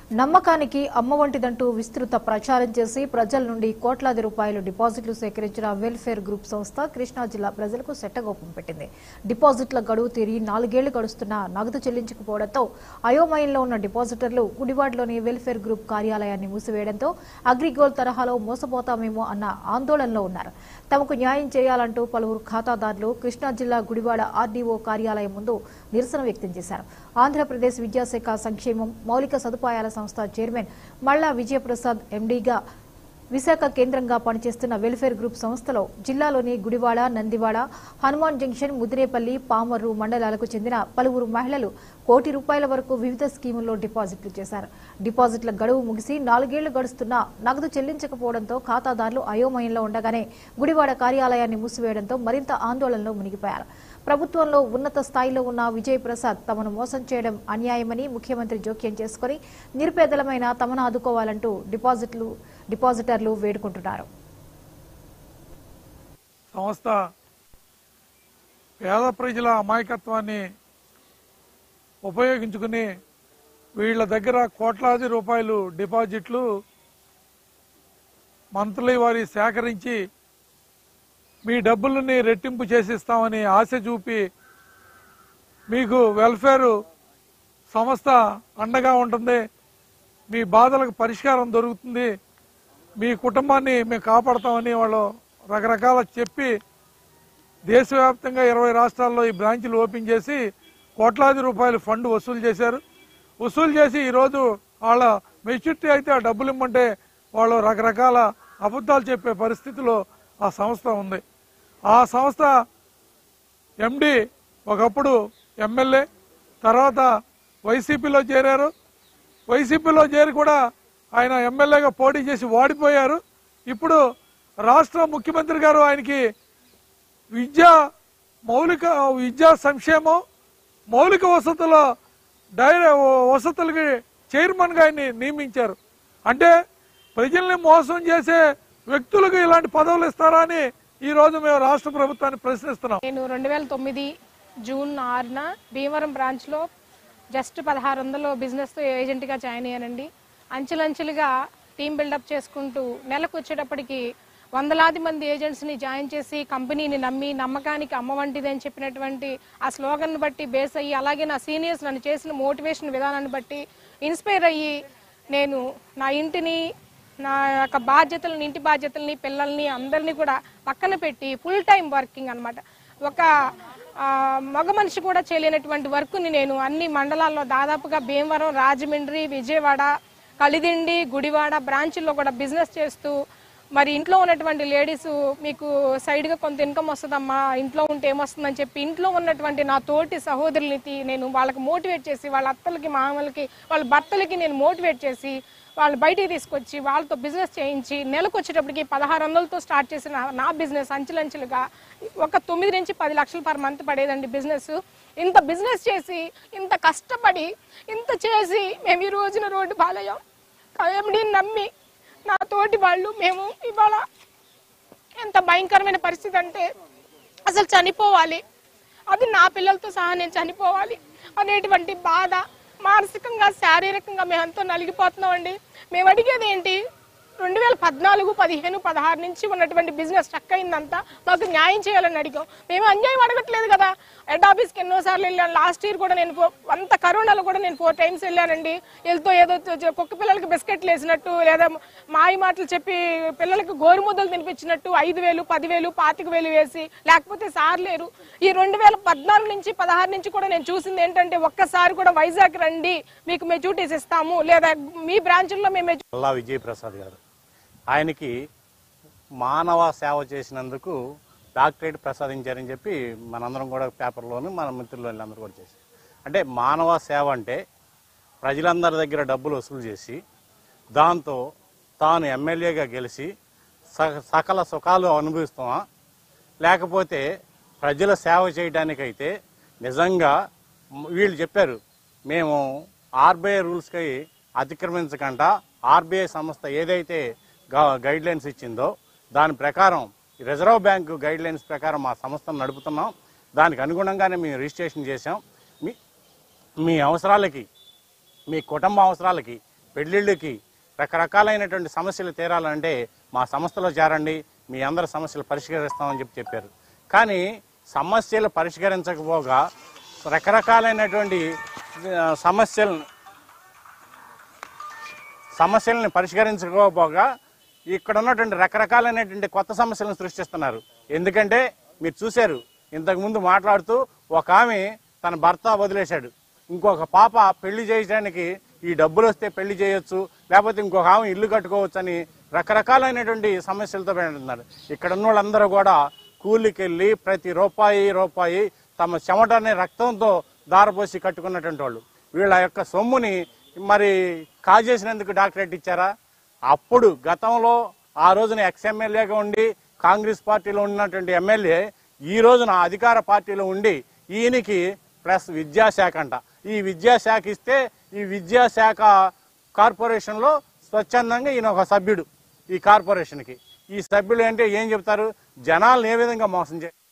నమ్మకానికి అమ్మ వంటిదంటూ విస్తృత ప్రచారం చేసి ప్రజల నుండి కోట్లాది రూపాయలు డిపాజిట్లు సేకరించిన వెల్ఫేర్ గ్రూప్ సంస్థ కృష్ణా జిల్లా ప్రజలకు సెట్టగోపం పెట్టింది డిపాజిట్ల గడువు తీరి నాలుగేళ్లు గడుస్తున్నా నగదు చెల్లించకపోవడంతో అయోమయంలో ఉన్న డిపాజిటర్లు గుడివాడలోని వెల్ఫేర్ గ్రూప్ కార్యాలయాన్ని మూసివేయడంతో అగ్రిగోల్ తరహాలో మోసపోతామేమో అన్న ఆందోళనలో ఉన్నారు తమకు న్యాయం చేయాలంటూ పలువురు ఖాతాదారులు కృష్ణా జిల్లా గుడివాడ ఆర్డీఓ కార్యాలయం ముందు నిరసన వ్యక్తం చేశారు ఆంధ్రప్రదేశ్ విద్యాశాఖ సంక్షేమం మౌలిక సదుపాయాల సంస్థ చైర్మన్ మల్లా విజయప్రసాద్ ఎండీగా విశాఖ కేంద్రంగా పనిచేస్తున్న వెల్ఫేర్ గ్రూప్ సంస్థలో జిల్లాలోని గుడివాడ నందివాడ హనుమాన్ జంక్షన్ ముదిరేపల్లి పామర్రు మండలాలకు చెందిన పలువురు మహిళలు కోటి రూపాయల వరకు వివిధ స్కీముల్లో డిపాజిట్లు చేశారు డిపాజిట్ల గడువు ముగిసి నాలుగేళ్లు గడుస్తున్నా నగదు చెల్లించకపోవడంతో ఖాతాదారులు అయోమయంలో ఉండగానే గుడివాడ కార్యాలయాన్ని మూసివేయడంతో మరింత ఆందోళనలో మునిగిపోయారు ప్రభుత్వంలో ఉన్నత స్థాయిలో ఉన్న విజయ్ ప్రసాద్ తమను మోసం చేయడం అన్యాయమని ముఖ్యమంత్రి జోక్యం చేసుకుని నిరుపేదలమైన తమను ఆదుకోవాలంటూ డిపాజిట్లు డిపాజిటర్లు వేడుకుంటున్నారు సంస్థ పేద ప్రజల అమాయకత్వాన్ని ఉపయోగించుకుని వీళ్ళ దగ్గర కోట్లాది రూపాయలు డిపాజిట్లు మంత్లీ వారి సేకరించి మీ డబ్బులని రెట్టింపు చేసిస్తామని ఆశ చూపి మీకు వెల్ఫేర్ సంస్థ అండగా ఉంటుంది మీ బాధలకు పరిష్కారం దొరుకుతుంది మీ కుటుంబాన్ని మేము కాపాడతామని వాళ్ళు రకరకాల చెప్పి దేశవ్యాప్తంగా ఇరవై రాష్ట్రాల్లో ఈ బ్రాంచ్లు ఓపెన్ చేసి కోట్లాది రూపాయలు ఫండ్ వసూలు చేశారు వసూలు చేసి ఈరోజు వాళ్ళ మెచ్యూరిటీ అయితే ఆ డబ్బులు ఇమ్మంటే వాళ్ళు రకరకాల అబద్ధాలు చెప్పే పరిస్థితిలో ఆ సంస్థ ఉంది ఆ సంస్థ ఎండి ఒకప్పుడు ఎమ్మెల్యే తర్వాత వైసీపీలో చేరారు వైసీపీలో చేరి కూడా ఆయన ఎమ్మెల్యేగా పోటీ చేసి ఓడిపోయారు ఇప్పుడు రాష్ట్ర ముఖ్యమంత్రి గారు ఆయనకి విద్యా మౌలిక విద్యా సంక్షేమం మౌలిక వసతుల డైరె వసతులకి చైర్మన్గా ఆయన్ని నియమించారు అంటే ప్రజల్ని మోసం చేసే వ్యక్తులకు ఇలాంటి పదవులు ఇస్తారా అని ఈ రోజు మేము రాష్ట్ర ప్రభుత్వాన్ని ప్రశ్నిస్తున్నాం నేను రెండు వేల తొమ్మిది జూన్ ఆరున భీమవరం బ్రాంచ్లో జస్ట్ పదహారు వందలు బిజినెస్తో ఏజెంట్గా జాయిన్ అయ్యానండి అంచెలంచెలుగా టీం బిల్డప్ చేసుకుంటూ నెలకు వచ్చేటప్పటికి వందలాది మంది ఏజెంట్స్ని జాయిన్ చేసి కంపెనీని నమ్మి నమ్మకానికి అమ్మ వంటిది అని చెప్పినటువంటి ఆ స్లోగన్ బట్టి బేస్ అయ్యి అలాగే నా సీనియర్స్ నన్ను చేసిన మోటివేషన్ విధానాన్ని బట్టి ఇన్స్పైర్ అయ్యి నేను నా ఇంటిని నా యొక్క బాధ్యతలని ఇంటి బాధ్యతల్ని పిల్లల్ని అందరినీ కూడా పక్కన పెట్టి ఫుల్ టైం వర్కింగ్ అన్నమాట ఒక ఆ, మగ మనిషి కూడా చేయలేనటువంటి వర్క్ని నేను అన్ని మండలాల్లో దాదాపుగా భీమవరం రాజమండ్రి విజయవాడ కలిదిండి గుడివాడ బ్రాంచుల్లో కూడా బిజినెస్ చేస్తూ మరి ఇంట్లో ఉన్నటువంటి లేడీస్ మీకు సైడ్గా కొంత ఇన్కమ్ వస్తుందమ్మా ఇంట్లో ఉంటే ఏమొస్తుందని చెప్పి ఇంట్లో ఉన్నటువంటి నా తోటి సహోదరులకి నేను వాళ్ళకి మోటివేట్ చేసి వాళ్ళ అత్తలకి మామలకి వాళ్ళ భర్తలకి నేను మోటివేట్ చేసి వాళ్ళు బయటికి తీసుకొచ్చి వాళ్ళతో బిజినెస్ చేయించి నెలకు వచ్చేటప్పటికి పదహారు వందలతో స్టార్ట్ చేసిన నా బిజినెస్ అంచెలంచెలుగా ఒక తొమ్మిది నుంచి పది లక్షలు పర్ మంత్ పడేదండి బిజినెస్ ఇంత బిజినెస్ చేసి ఇంత కష్టపడి ఇంత చేసి మేము ఈ రోజున రోడ్డు బాలయ్యాం ఎండీని నమ్మి నా తోటి వాళ్ళు మేము ఇవాళ ఎంత భయంకరమైన పరిస్థితి అంటే అసలు చనిపోవాలి అది నా పిల్లలతో సహా నేను చనిపోవాలి అనేటువంటి బాధ మానసికంగా శారీరకంగా మేము ఎంతో నలిగిపోతున్నామండి మేము అడిగేది ఏంటి రెండు వేల పద్నాలుగు పదిహేను పదహారు నుంచి ఉన్నటువంటి బిజినెస్ స్టక్ అయిందంతా మాకు న్యాయం చేయాలని అడిగాం మేము అన్యాయం అడగట్లేదు కదా హెడ్ ఆఫీస్కి ఎన్నోసార్లు వెళ్ళాను లాస్ట్ ఇయర్ కూడా నేను ఫో- అంత కరోనాలో కూడా నేను ఫోర్ టైమ్స్ వెళ్ళానండి వెళ్తూ ఏదో చ- కుక్క పిల్లలకి బిస్కెట్లు వేసినట్టు లేదా మాయ మాటలు చెప్పి పిల్లలకి గోరుముద్దలు తినిపించినట్టు ఐదు వేలు పదివేలు పాతిక వేలు వేసి లేకపోతే సార్ లేరు ఈ రెండు వేల పద్నాలుగు నుంచి పదహారు నుంచి కూడా నేను చూసింది ఏంటంటే ఒక్కసారి కూడా వైజాగ్ రండి మీకు మెచ్యూరిటీస్ ఇస్తాము లేదా మీ బ్రాంచుల్లో మేము మెచ్యూ- అల్లా విజయ్ ప్రసాద్ గారు ఆయనకి మానవ సేవ చేసినందుకు డాక్టరేట్ ప్రసాదించారని చెప్పి మనందరం కూడా పేపర్లోను మన మిత్రులు వీళ్ళందరూ కూడా చేశారు అంటే మానవ సేవ అంటే ప్రజలందరి దగ్గర డబ్బులు వసూలు చేసి దాంతో తాను ఎమ్మెల్యేగా గెలిచి స- సకల సుఖాలు అనుభవిస్తామా లేకపోతే ప్రజల సేవ చేయడానికైతే నిజంగా మ్- వీళ్ళు చెప్పారు మేము ఆర్బీఐ రూల్స్కి అతిక్రమించకుండా ఆర్బీఐ సంస్థ ఏదైతే గైడ్ లైన్స్ ఇచ్చిందో దాని ప్రకారం రిజర్వ్ బ్యాంకు గైడ్ లైన్స్ ప్రకారం మా సంస్థను నడుపుతున్నాం దానికి అనుగుణంగానే మేము రిజిస్ట్రేషన్ చేశాం మీ మీ అవసరాలకి మీ కుటుంబ అవసరాలకి పెళ్లిళ్ళకి రకరకాలైనటువంటి సమస్యలు తీరాలంటే మా సంస్థలో చేరండి మీ అందరి సమస్యలు పరిష్కరిస్తామని చెప్పి చెప్పారు కానీ సమస్యలు పరిష్కరించకపోగా రకరకాలైనటువంటి ఆ, సమస్యలను సమస్యలను పరిష్కరించుకోపోగా ఇక్కడ ఉన్నటువంటి రకరకాలైనటువంటి కొత్త సమస్యలను సృష్టిస్తున్నారు ఎందుకంటే మీరు చూశారు ఇంతకు ముందు మాట్లాడుతూ ఒక ఆమె తన భర్త వదిలేశాడు ఇంకొక పాప పెళ్లి చేయడానికి ఈ డబ్బులు వస్తే పెళ్లి చేయొచ్చు లేకపోతే ఇంకొక ఆమె ఇల్లు కట్టుకోవచ్చు అని రకరకాలైనటువంటి సమస్యలతో పెడుతున్నారు ఇక్కడ ఉన్న వాళ్ళందరూ కూడా కూలికెళ్ళి ప్రతి రూపాయి రూపాయి తమ చెమటని రక్తంతో దారపోసి కట్టుకున్నటువంటి వాళ్ళు వీళ్ళ యొక్క సొమ్ముని మరి కాజేసినందుకు డాక్టరేట్ ఇచ్చారా అప్పుడు గతంలో ఆ రోజున ఎక్స్ ఎమ్మెల్యేగా ఉండి కాంగ్రెస్ పార్టీలో ఉన్నటువంటి ఎమ్మెల్యే ఈ రోజున అధికార పార్టీలో ఉండి ఈయనకి ప్లస్ విద్యాశాఖ అంట ఈ విద్యాశాఖ ఇస్తే ఈ విద్యాశాఖ కార్పొరేషన్లో స్వచ్ఛందంగా ఈయన ఒక సభ్యుడు ఈ కార్పొరేషన్కి ఈ సభ్యులు అంటే ఏం చెప్తారు జనాలను ఏ విధంగా మోసం చే